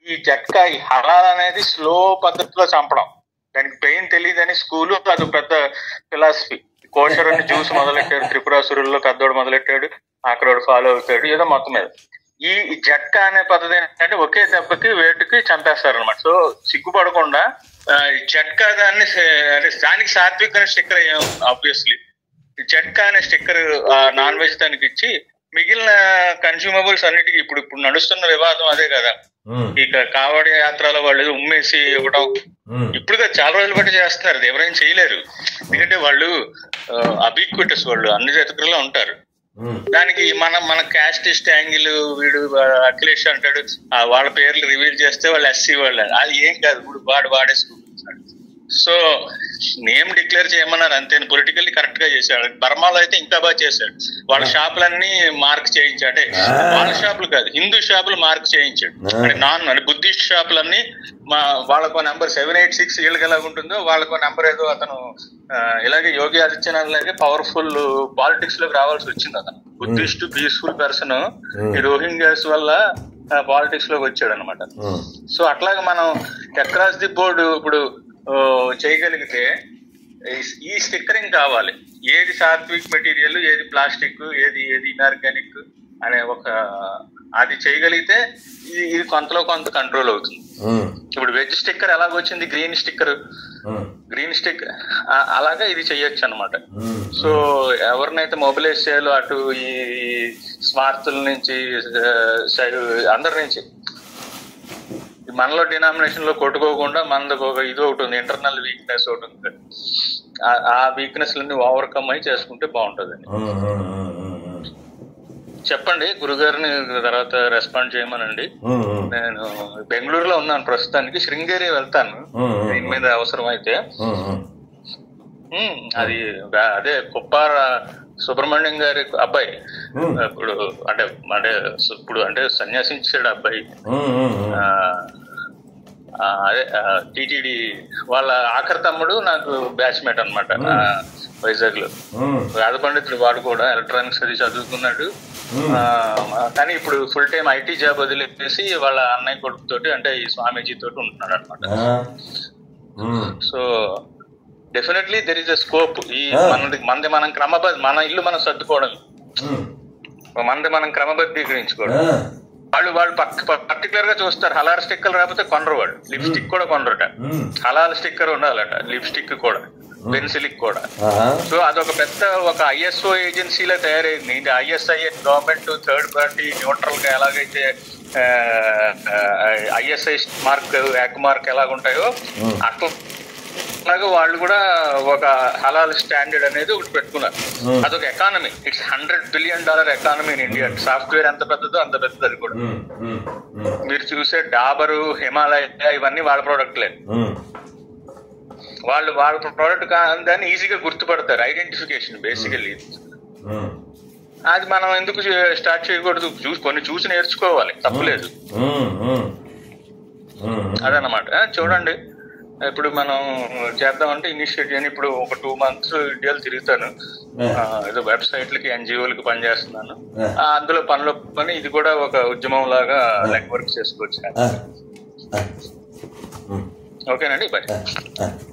ఈ జట్కా ఈ హలాల్ అనేది స్లో పద్ధతిలో చంపడం దానికి పెయిన్ తెలియదని స్కూలు అది పెద్ద ఫిలాసఫీ కోషర్ అని జ్యూస్ మొదలెట్టాడు త్రిపురాసురుల్లో పెద్దోడు మొదలెట్టాడు అక్కడోడు ఫాలో అవుతాడు ఏదో మొత్తం మీద ఈ ఈ జట్కా అనే పద్ధతి ఏంటంటే ఒకే దెబ్బకి వేటుకి చంపేస్తారు అనమాట సో సిగ్గుపడకుండా ఆ, ఈ జట్కా దాన్ని సే- అంటే దానికి సాత్విక్ అనే స్టిక్కర్ ఆబ్వియస్లీ జట్కా అనే స్టిక్కర్ నాన్ వెజ్ దానికి ఇచ్చి మిగిలిన కన్స్యూమబుల్స్ అన్నిటికీ ఇప్పుడు ఇప్పుడు నడుస్తున్న వివాదం అదే కదా ఉమ్, ఇక కావడి యాత్రలో వాళ్ళు ఏదో ఉమ్మేసి ఇవ్వడం ఉమ్, ఇప్పుడు కాదు, చాలా రోజులు బట్టి చేస్తున్నారు అది ఎవరైనా చేయలేరు ఎందుకంటే వాళ్ళు అబీక్విటస్ వాళ్ళు అన్ని జాతకుల్లో ఉంటారు ఉమ్, దానికి మన మన క్యాస్టిస్ట్ యాంగిల్ వీడు ఆ, అఖిలేష్ అంటాడు ఆ, వాళ్ళ పేర్లు రివీల్ చేస్తే వాళ్ళు ఎస్సీ వాళ్ళు అని. అది ఏం కాదు ఇప్పుడు వాడు వాడేసి చూపించాడు సో నేమ్ డిక్లేర్ చేయమన్నారు అంతే పొలిటికల్లీ కరెక్ట్ గా చేశాడు బర్మాలో అయితే ఇంకా బాగా చేశాడు వాళ్ళ షాపులన్నీ మార్క్ చేయించాడు అంటే వాళ్ళ షాపులు కాదు హిందూ షాపులు మార్క్ చేయించాడు అంటే నాన్ అంటే బుద్ధిస్ట్ షాపులన్నీ మా వాళ్ళకో నెంబర్ సెవెన్ ఎయిట్ సిక్స్ వీళ్ళకి ఎలా ఉంటుందో వాళ్ళకో నెంబర్ ఏదో అతను ఆ, ఇలాగే యోగి ఆదిత్యనాథ్ లాగే పవర్ఫుల్ పాలిటిక్స్ లోకి రావాల్సి వచ్చింది అతను బుద్ధిస్ట్ పీస్ఫుల్ పర్సన్ ఈ రోహింగ్యాస్ వల్ల పాలిటిక్స్ లోకి వచ్చాడు అనమాట ఉమ్, సో అట్లాగే మనం అక్రాస్ ది బోర్డు ఇప్పుడు ఆ, చేయగలిగితే ఈ- ఈ స్టిక్కరింగ్ కావాలి ఏది సాత్విక్ మెటీరియల్ ఏది ప్లాస్టిక్ ఏది ఏది ఇనార్గానిక్ అనే ఒక అది చేయగలిగితే ఇది ఇది కొంతలో కొంత కంట్రోల్ అవుతుంది ఉమ్, ఇప్పుడు వెజ్ స్టిక్కర్ ఎలాగొచ్చింది green sticker um, green stick అలాగా ఇది చెయ్యొచ్చు అనమాట ఉమ్, సో ఎవరినైతే మొబిలైజ్ చేయాలో అటు ఈ స్వార్థుల నుంచి ఆ, సై- అందరి నుంచి ఈ మనలో డినామినేషన్ లో కొట్టుకోకుండా మనకు ఒక ఇది ఒకటి ఉంది ఇంటర్నల్ వీక్నెస్ ఒకటి ఉంది ఆ- ఆ వీక్నెస్ లన్నీ ఓవర్కమ్ అయి చేసుకుంటే బాగుంటదండి ఉమ్, ఉమ్, ఉమ్, ఉమ్, చెప్పండి గురుగారిని తర్వాత రెస్పాండ్ చేయమనండి ఉమ్, ఉమ్, నేను బెంగళూరులో ఉన్నాను ప్రస్తుతానికి శృంగేరి వెళ్తాను ఉమ్, ఉమ్, దీని మీద అవసరం అయితే ఉమ్, ఉమ్. ఉమ్, అది బా- అదే కుప్పార సుబ్రహ్మణ్యం గారి అబ్బాయి ఉమ్. ఇప్పుడు అంటే అంటే ఇప్పుడు అంటే సన్యాసించాడు అబ్బాయి ఉమ్, ఉమ్, ఉమ్. ఆ, ఆ, అదే టిటిడి వాళ్ళ ఆఖరి తమ్ముడు నాకు బ్యాచ్మేట్ అనమాట వైజాగ్ లో ఉమ్, వేద పండితుడు వాడు కూడా ఎలక్ట్రానిక్స్ అది చదువుకున్నాడు ఆ, కానీ ఇప్పుడు ఫుల్ టైం ఐటీ జాబ్ వదిలేసి వాళ్ళ అన్నయ్య కొడుకుతోటి అంటే ఈ స్వామీజీ తోటి ఉంటున్నాడు అనమాట ah, um, so definitely there is a scope ఈ మనది మనది మనం క్రమబద్ధ మన ఇల్లు మనం సర్దుకోవడం ఉమ్, మనది మనం క్రమబద్ధీకరించుకోవడం ఆ, వాళ్ళు వాళ్ళు పర్టికులర్ గా చూస్తారు హలాల్ స్టిక్కర్ రాకపోతే కొనరు వాళ్ళు లిప్స్టిక్ కూడా కొనరట ఉమ్, హలాల్ స్టిక్కర్ ఉండాలట లిప్స్టిక్ కూడా పెన్సిలిక్ కూడా ఆహా, సో అదొక పెద్ద ఒక ఐఎస్ఓ ఏజెన్సీలో తయారైంది ఇది ISI government third party neutral గా ఎలాగైతే ఐఎస్ఐ మార్క్ యాక్ మార్క్ ఎలాగుంటాయో అట్లా అలాగే వాళ్ళు కూడా ఒక హలాల్ స్టాండర్డ్ అనేది ఒకటి పెట్టుకున్నారు అదొక economy it's hundred billion dollar economy in India software ఎంత పెద్దదో అంత పెద్దది అది కూడా ఉమ్, ఉమ్, ఉమ్, మీరు చూసే డాబరు హిమాలయ ఇవన్నీ వాళ్ళ ప్రోడక్ట్లే ఉమ్, వాళ్ళు వాళ్ళ ప్రోడక్ట్ కాదని ఈజీగా గుర్తుపడతారు ఐడెంటిఫికేషన్ బేసికల్లీ ఉమ్, అది మనం ఎందుకు స్టార్ట్ చేయకూడదు చూసి కొన్ని చూసి నేర్చుకోవాలి తప్పులేదు ఉమ్, ఉమ్, ఉమ్, అదనమాట ఆ, చూడండి ఇప్పుడు మనం చేద్దామంటే ఇనిషియేట్ చేయని ఇప్పుడు ఒక టూ మంత్స్ ఇండియాలో తిరుగుతాను ఆ, ఏదో వెబ్సైట్లకి ఎన్జిఓలకి పనిచేస్తున్నాను ఆ, అందులో పనిలో పని ఇది కూడా ఒక ఉద్యమం లాగా లెగ్ వర్క్ చేసుకోవచ్చు ఆ, ఆ, ఉమ్, ఓకేనండి బాయ్ ఆ, ఆ.